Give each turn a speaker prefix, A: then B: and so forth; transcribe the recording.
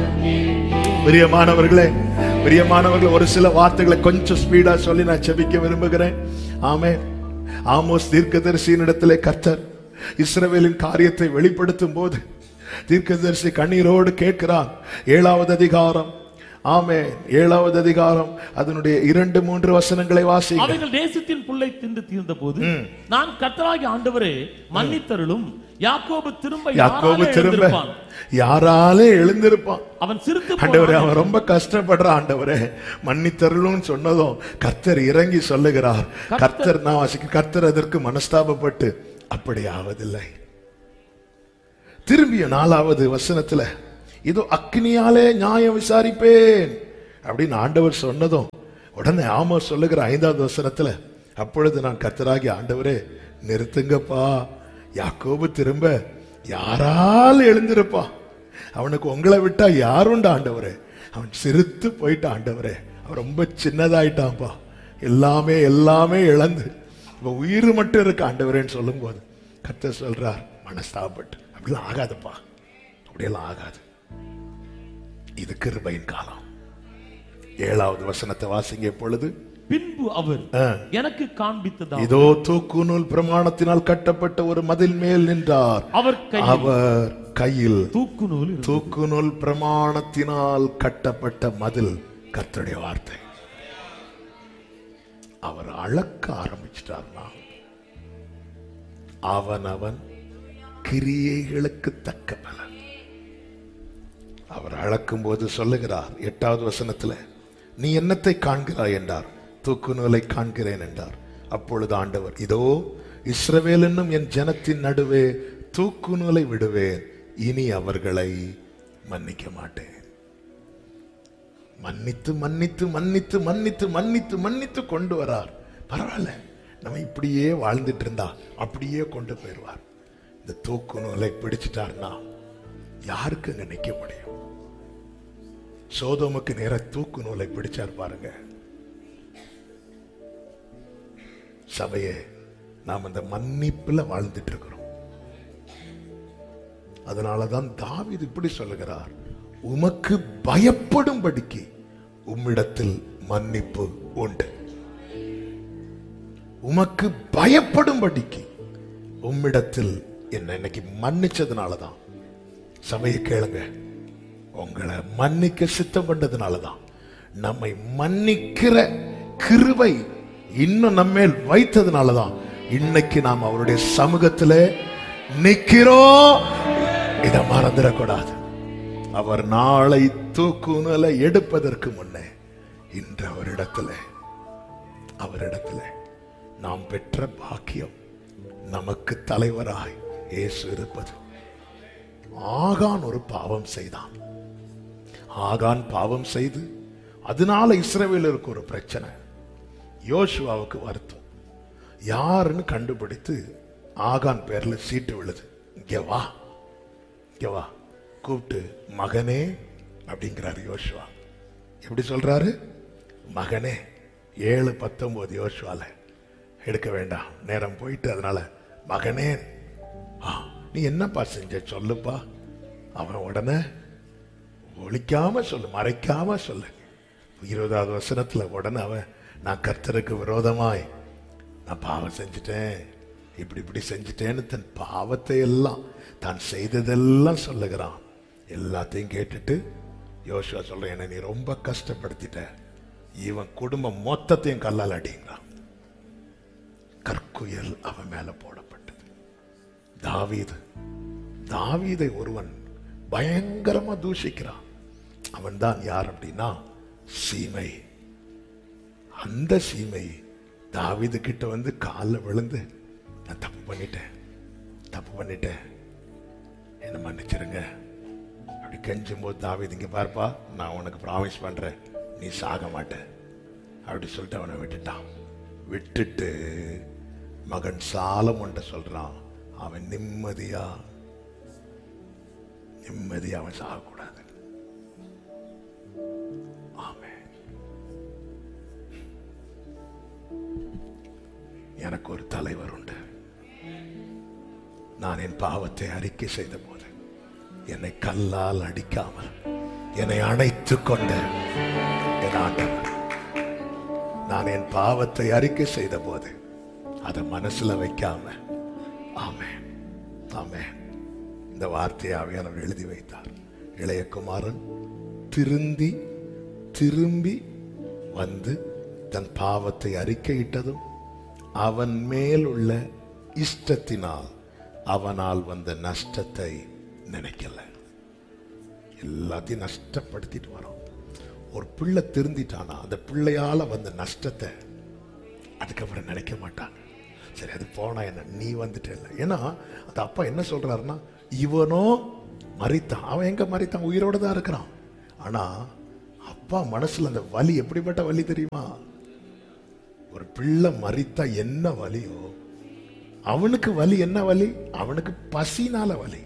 A: பிரியமானவர்களே பிரியமானவர்களே ஒரு சில வார்த்தைகளை கொஞ்சம் ஸ்பீடா சொல்லி நான் செபிக்க விரும்புகிறேன் ஆமே ஆமோஸ் தீர்க்கதரிசியின் இடத்திலே கர்த்தர் இஸ்ரவேலின் காரியத்தை வெளிப்படுத்தும் போது தீர்க்கதரிசி கண்ணீரோடு கேட்கிறார் ஏழாவது அதிகாரம் ஆமே ஏழாவது அதிகாரம் அதனுடைய இரண்டு மூன்று வசனங்களை வாசி
B: அவைகள் தேசத்தின் புல்லை தின்று தீர்ந்த போது நான் கர்த்தராகி ஆண்டவரே மன்னித்தருளும் யாக்கோபு திரும்ப
A: யாக்கோபு
B: யாராலே
A: திரும்ப
B: எழுந்திருப்பான்?
A: யாராலே எழுந்திருப்பான்
B: அவன் சிரித்து
A: ஆண்டவரே
B: போனான்.
A: அவன் ரொம்ப கஷ்டப்படுற ஆண்டவரே மன்னித்தருளும் சொன்னதும் கர்த்தர் இறங்கி சொல்லுகிறார் கர்த்தர் நான் வாசிக்க கர்த்தர் அதற்கு மனஸ்தாபப்பட்டு அப்படி ஆவதில்லை திரும்பிய நாலாவது வசனத்துல இதோ அக்னியாலே நியாயம் விசாரிப்பேன் அப்படின்னு ஆண்டவர் சொன்னதும் உடனே ஆமா சொல்லுகிற ஐந்தாவது வசனத்துல அப்பொழுது நான் கர்த்தராகி ஆண்டவரே நிறுத்துங்கப்பா யாக்கோபு திரும்ப யாரால் எழுந்திருப்பான் அவனுக்கு உங்களை விட்டா யாருண்டு ஆண்டவரே அவன் சிரித்து போயிட்டான் ஆண்டவரே அவன் ரொம்ப சின்னதாயிட்டான்ப்பா எல்லாமே எல்லாமே இழந்து இப்ப உயிர் மட்டும் இருக்கு ஆண்டவரேன்னு சொல்லும்போது கர்த்தர் சொல்றார் மனஸ்தாபப்பட்டு அப்படிலாம் ஆகாதுப்பா அப்படியெல்லாம் ஆகாது இது கிருபையின் காலம் ஏழாவது வசனத்தை வாசிங்க இப்பொழுது
B: பின்பு அவர்
A: ஆ.
B: எனக்கு காண்பித்ததா
A: இதோ தூக்கு நூல் பிரமாணத்தினால் கட்டப்பட்ட ஒரு மதில் மேல் நின்றார்
B: அவர் கையில்
A: அவர் கையில்
B: தூக்கு நூல் இருந்தது.
A: தூக்கு நூல் பிரமாணத்தினால் கட்டப்பட்ட மதில் கர்த்தருடைய வார்த்தை அவர் அளக்க ஆரம்பிச்சிட்டார்னா அவன் அவன் கிரியைகளுக்கு தக்க பலன் அவர் அளக்கும் போது சொல்லுகிறார் எட்டாவது வசனத்துல நீ என்னத்தை காண்கிறாய் என்றார் தூக்கு நூலை காண்கிறேன் என்றார் அப்பொழுது ஆண்டவர் இதோ இஸ்ரவேல் என்னும் என் ஜனத்தின் நடுவே தூக்கு நூலை விடுவேன் இனி அவர்களை மன்னிக்க மாட்டேன் மன்னித்து மன்னித்து மன்னித்து மன்னித்து மன்னித்து மன்னித்து கொண்டு வரார் பரவாயில்ல நம்ம இப்படியே வாழ்ந்துட்டு இருந்தா அப்படியே கொண்டு போயிடுவார் இந்த தூக்கு நூலை பிடிச்சிட்டார்னா யாருக்கு அங்க நிக்க முடியும் சோதோமுக்கு நேர தூக்கு நூலை பிடிச்சார் பாருங்க சபையே நாம் அந்த மன்னிப்புல வாழ்ந்துட்டு இருக்கிறோம் அதனாலதான் தாவீது இப்படி சொல்லுகிறார் உமக்கு பயப்படும்படிக்கு உம்மிடத்தில் மன்னிப்பு உண்டு உமக்கு பயப்படும்படிக்கு உம்மிடத்தில் என்ன இன்னைக்கு மன்னிச்சதுனாலதான் சபையை கேளுங்க உங்களை மன்னிக்க சித்தம் பண்ணதுனாலதான் நம்மை மன்னிக்கிற கிருபை இன்னும் நம்மேல் வைத்ததுனாலதான் இன்னைக்கு நாம் அவருடைய சமூகத்துல நிக்கிறோம் இதை மறந்துடக்கூடாது அவர் நாளை தூக்குனலை எடுப்பதற்கு முன்னே இன்று அவரிடத்துல அவரிடத்துல நாம் பெற்ற பாக்கியம் நமக்கு தலைவராய் இயேசு இருப்பது ஆகான் ஒரு பாவம் செய்தான் ஆகான் பாவம் செய்து அதனால இஸ்ரவேலருக்கு ஒரு பிரச்சனை யோசுவாவுக்கு வருத்தம் யாருன்னு கண்டுபிடித்து ஆகான் பேர்ல சீட்டு விழுது இங்க வா இங்க வா கூப்பிட்டு மகனே அப்படிங்கிறாரு யோசுவா எப்படி சொல்றாரு மகனே ஏழு பத்தொன்பது யோசுவால எடுக்க வேண்டாம் நேரம் போயிட்டு அதனால மகனே ஆ, நீ என்னப்பா செஞ்ச சொல்லுப்பா அவன் உடனே ஒழிக்காம சொல்லு மறைக்காம சொல்லு இருபதாவது வசனத்துல உடனே அவன் நான் கர்த்தருக்கு விரோதமாய் நான் பாவம் செஞ்சுட்டேன் இப்படி இப்படி செஞ்சுட்டேன்னு தன் பாவத்தை எல்லாம் தான் செய்ததெல்லாம் சொல்லுகிறான் எல்லாத்தையும் கேட்டுட்டு யோசுவா சொல்றேன் என்னை நீ ரொம்ப கஷ்டப்படுத்திட்ட இவன் குடும்பம் மொத்தத்தையும் கல்லால் அடிங்கிறான் கற்குயல் அவன் மேல போடப்பட்டது தாவீது தாவீதை ஒருவன் பயங்கரமா தூஷிக்கிறான் அவன் தான் யார் அப்படின்னா சீமை அந்த சீமை தாவீது கிட்ட வந்து காலில் விழுந்து நான் தப்பு பண்ணிட்டேன் தப்பு பண்ணிட்டேன் என்ன மன்னிச்சிருங்க அப்படி கெஞ்சும் போது தாவீது இங்க பாருப்பா நான் உனக்கு ப்ராமிஸ் பண்றேன் நீ சாக மாட்ட அப்படி சொல்லிட்டு அவனை விட்டுட்டான் விட்டுட்டு மகன் சாலமொன்ட்ட சொல்றான் அவன் நிம்மதியா நிம்மதியா அவன் சாகக்கூடாது ஆமென் எனக்கு ஒரு தலைவர் உண்டு நான் என் பாவத்தை அறிக்கை செய்த போது என்னை கல்லால் அடிக்காமல் என்னை அணைத்துக் கொண்ட என் ஆண்டவர் நான் என் பாவத்தை அறிக்கை செய்த போது அதை மனசுல வைக்காம ஆமென் ஆமென் இந்த வார்த்தையை ஆவியானவர் எழுதி வைத்தார் இளையகுமாரன் திருந்தி திரும்பி வந்து தன் பாவத்தை அறிக்கையிட்டதும் அவன் மேல் உள்ள இஷ்டத்தினால் அவனால் வந்த நஷ்டத்தை நினைக்கல எல்லாத்தையும் நஷ்டப்படுத்திட்டு வரோம் ஒரு பிள்ளை திருந்திட்டானா அந்த பிள்ளையால வந்த நஷ்டத்தை அதுக்கப்புறம் நினைக்க மாட்டாங்க சரி அது போனா என்ன நீ வந்துட்டே இல்லை ஏன்னா அந்த அப்பா என்ன சொல்றாருன்னா இவனோ மறித்தான் அவன் எங்க மறித்தான் உயிரோட தான் இருக்கிறான் ஆனா அப்பா மனசுல அந்த வலி எப்படிப்பட்ட வலி தெரியுமா ஒரு பிள்ளை மறித்தா என்ன வலியோ அவனுக்கு வலி என்ன வலி அவனுக்கு பசினால வலி